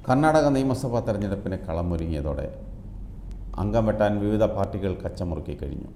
കർണാടക നിയമസഭാ തെരഞ്ഞെടുപ്പിന് കളമൊരുങ്ങിയതോടെ അംഗം വെട്ടാൻ വിവിധ പാർട്ടികൾ കച്ചമുറുക്കി കഴിഞ്ഞു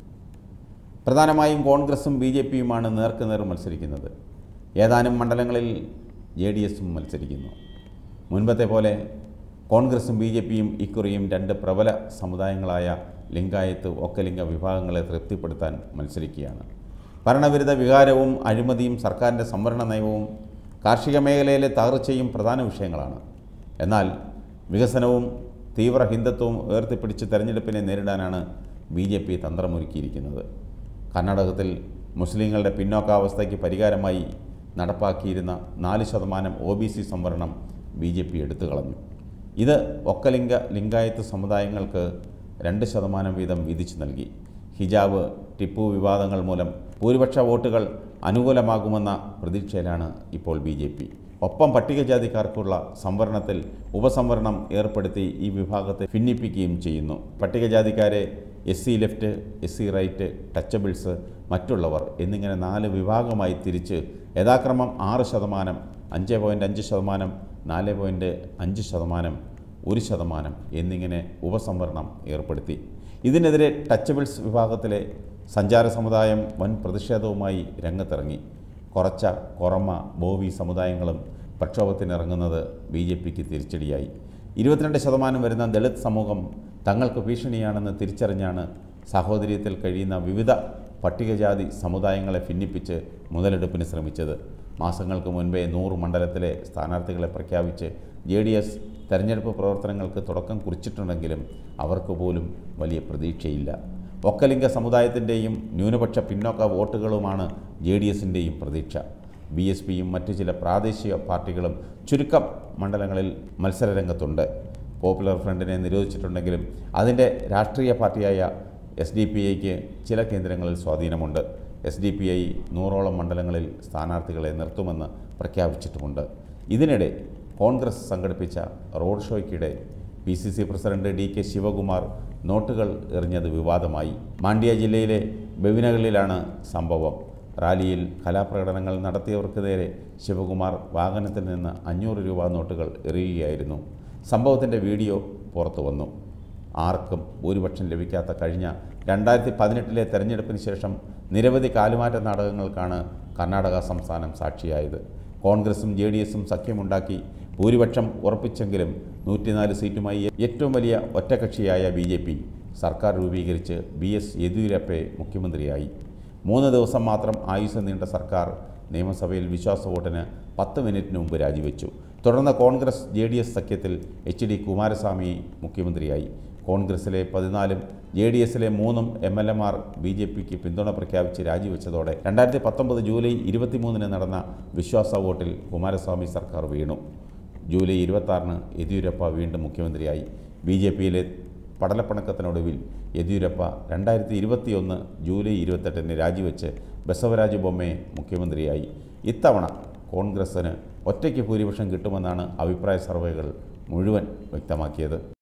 പ്രധാനമായും കോൺഗ്രസും ബി ജെ പിയുമാണ് നേർക്കുനേർ മത്സരിക്കുന്നത് ഏതാനും മണ്ഡലങ്ങളിൽ ജെ ഡി എസും മത്സരിക്കുന്നു മുൻപത്തെ പോലെ കോൺഗ്രസും ബി ജെ പിയും ഇക്കുറിയും രണ്ട് പ്രബല സമുദായങ്ങളായ ലിംഗായത്ത് ഒക്കലിംഗ വിഭാഗങ്ങളെ തൃപ്തിപ്പെടുത്താൻ മത്സരിക്കുകയാണ് ഭരണവിരുദ്ധ വികാരവും അഴിമതിയും സർക്കാരിൻ്റെ സംവരണ നയവും കാർഷിക മേഖലയിലെ തകർച്ചയും പ്രധാന വിഷയങ്ങളാണ് എന്നാൽ വികസനവും തീവ്ര ഹിന്ദുത്വവും ഉയർത്തിപ്പിടിച്ച് തെരഞ്ഞെടുപ്പിനെ നേരിടാനാണ് ബി ജെ പി തന്ത്രമൊരുക്കിയിരിക്കുന്നത് കർണാടകത്തിൽ മുസ്ലിങ്ങളുടെ പിന്നോക്കാവസ്ഥയ്ക്ക് പരിഹാരമായി നടപ്പാക്കിയിരുന്ന നാല് ശതമാനം ഒ ബി സി സംവരണം ബി ജെ പി എടുത്തു കളഞ്ഞു ഇത് ഒക്കലിംഗ ലിംഗായത്ത് സമുദായങ്ങൾക്ക് രണ്ട് ശതമാനം വീതം വീതിച്ചു നൽകി ഹിജാബ് ടിപ്പു വിവാദങ്ങൾ മൂലം ഭൂരിപക്ഷ വോട്ടുകൾ അനുകൂലമാകുമെന്ന പ്രതീക്ഷയിലാണ് ഇപ്പോൾ ബി ജെ പി ഒപ്പം പട്ടികജാതിക്കാർക്കുള്ള സംവരണത്തിൽ ഉപസംവരണം ഏർപ്പെടുത്തി ഈ വിഭാഗത്തെ ഭിന്നിപ്പിക്കുകയും ചെയ്യുന്നു പട്ടികജാതിക്കാരെ S C left S C right touchables മറ്റുള്ളവർ എന്നിങ്ങനെ നാല് വിഭാഗമായി തിരിച്ച് യഥാക്രമം ആറ് ശതമാനം അഞ്ച് പോയിൻറ്റ് അഞ്ച് ശതമാനം നാല് പോയിൻറ്റ് അഞ്ച് ശതമാനം ഒരു ശതമാനം എന്നിങ്ങനെ ഉപസംവരണം ഏർപ്പെടുത്തി ഇതിനെതിരെ ടച്ചബിൾസ് വിഭാഗത്തിലെ സഞ്ചാര സമുദായം വൻ പ്രതിഷേധവുമായി രംഗത്തിറങ്ങി കുറച്ച കൊറമ ബോവി സമുദായങ്ങളും പ്രക്ഷോഭത്തിനിറങ്ങുന്നത് ബി ജെ പിക്ക് തിരിച്ചടിയായി ഇരുപത്തിരണ്ട് ശതമാനം വരുന്ന ദളിത് സമൂഹം തങ്ങൾക്ക് ഭീഷണിയാണെന്ന് തിരിച്ചറിഞ്ഞാണ് സാഹോദര്യത്തിൽ കഴിയുന്ന വിവിധ പട്ടികജാതി സമുദായങ്ങളെ ഭിന്നിപ്പിച്ച് മുതലെടുപ്പിന് ശ്രമിച്ചത് മാസങ്ങൾക്ക് മുൻപേ നൂറ് മണ്ഡലത്തിലെ സ്ഥാനാർത്ഥികളെ പ്രഖ്യാപിച്ച് ജെ ഡി എസ് തെരഞ്ഞെടുപ്പ് പ്രവർത്തനങ്ങൾക്ക് തുടക്കം കുറിച്ചിട്ടുണ്ടെങ്കിലും അവർക്ക് പോലും വലിയ പ്രതീക്ഷയില്ല ഒക്കലിംഗ സമുദായത്തിൻ്റെയും ന്യൂനപക്ഷ പിന്നോക്ക വോട്ടുകളുമാണ് ജെ ഡി എസിൻ്റെയും പ്രതീക്ഷ ബി എസ് പിയും മറ്റ് ചില പ്രാദേശിക പാർട്ടികളും ചുരുക്കം മണ്ഡലങ്ങളിൽ മത്സരരംഗത്തുണ്ട് പോപ്പുലർ ഫ്രണ്ടിനെ നിരോധിച്ചിട്ടുണ്ടെങ്കിലും അതിൻ്റെ രാഷ്ട്രീയ പാർട്ടിയായ എസ് ഡി പി ഐക്ക് ചില കേന്ദ്രങ്ങളിൽ സ്വാധീനമുണ്ട് എസ് ഡി പി ഐ നൂറോളം മണ്ഡലങ്ങളിൽ സ്ഥാനാർത്ഥികളെ നിർത്തുമെന്ന് പ്രഖ്യാപിച്ചിട്ടുമുണ്ട് ഇതിനിടെ കോൺഗ്രസ് സംഘടിപ്പിച്ച റോഡ് ഷോയ്ക്കിടെ P C C president D K Shivakumar നോട്ടുകൾ എറിഞ്ഞത് വിവാദമായി മാണ്ഡ്യ ജില്ലയിലെ ബെവിനകളിലാണ് സംഭവം റാലിയിൽ കലാപ്രകടനങ്ങൾ നടത്തിയവർക്ക് നേരെ ശിവകുമാർ വാഹനത്തിൽ നിന്ന് അഞ്ഞൂറ് രൂപ നോട്ടുകൾ എറിയുകയായിരുന്നു സംഭവത്തിൻ്റെ വീഡിയോ പുറത്തു വന്നു ആർക്കും ഭൂരിപക്ഷം ലഭിക്കാത്ത കഴിഞ്ഞ രണ്ടായിരത്തി പതിനെട്ടിലെ തെരഞ്ഞെടുപ്പിന് ശേഷം നിരവധി കാലുമാറ്റ നാടകങ്ങൾക്കാണ് കർണാടക സംസ്ഥാനം സാക്ഷിയായത് കോൺഗ്രസും ജെ ഡി എസും സഖ്യമുണ്ടാക്കി ഭൂരിപക്ഷം ഉറപ്പിച്ചെങ്കിലും നൂറ്റിനാല് സീറ്റുമായി ഏറ്റവും വലിയ ഒറ്റകക്ഷിയായ ബി ജെ പി സർക്കാർ രൂപീകരിച്ച് ബി എസ് യെദ്യൂരപ്പയെ മുഖ്യമന്ത്രിയായി മൂന്ന് ദിവസം മാത്രം ആയുസ് നീണ്ട സർക്കാർ നിയമസഭയിൽ വിശ്വാസ വോട്ടിന് പത്ത് മിനിറ്റിന് മുമ്പ് രാജിവെച്ചു തുടർന്ന് കോൺഗ്രസ് ജെ ഡി എസ് സഖ്യത്തിൽ എച്ച് ഡി കുമാരസ്വാമി മുഖ്യമന്ത്രിയായി കോൺഗ്രസിലെ പതിനാലും ജെ ഡി എസിലെ മൂന്നും എം എൽ എമാർ ബി ജെ പിക്ക് പിന്തുണ പ്രഖ്യാപിച്ച് രാജിവെച്ചതോടെ രണ്ടായിരത്തി പത്തൊമ്പത് ജൂലൈ ഇരുപത്തിമൂന്നിന് നടന്ന വിശ്വാസ വോട്ടിൽ കുമാരസ്വാമി സർക്കാർ വീണു ജൂലൈ ഇരുപത്താറിന് യെദ്യൂരപ്പ വീണ്ടും മുഖ്യമന്ത്രിയായി ബി ജെ പിയിലെ പടലപ്പണക്കത്തിനൊടുവിൽ യെദ്യൂരപ്പ രണ്ടായിരത്തി ഇരുപത്തിയൊന്ന് ജൂലൈ ഇരുപത്തെട്ടിന് രാജിവെച്ച് ബസവരാജ് ബൊമ്മയെ മുഖ്യമന്ത്രിയായി ഇത്തവണ കോൺഗ്രസ്സിന് ഒറ്റയ്ക്ക് ഭൂരിപക്ഷം കിട്ടുമെന്നാണ് അഭിപ്രായ സർവേകൾ മുഴുവൻ വ്യക്തമാക്കിയത്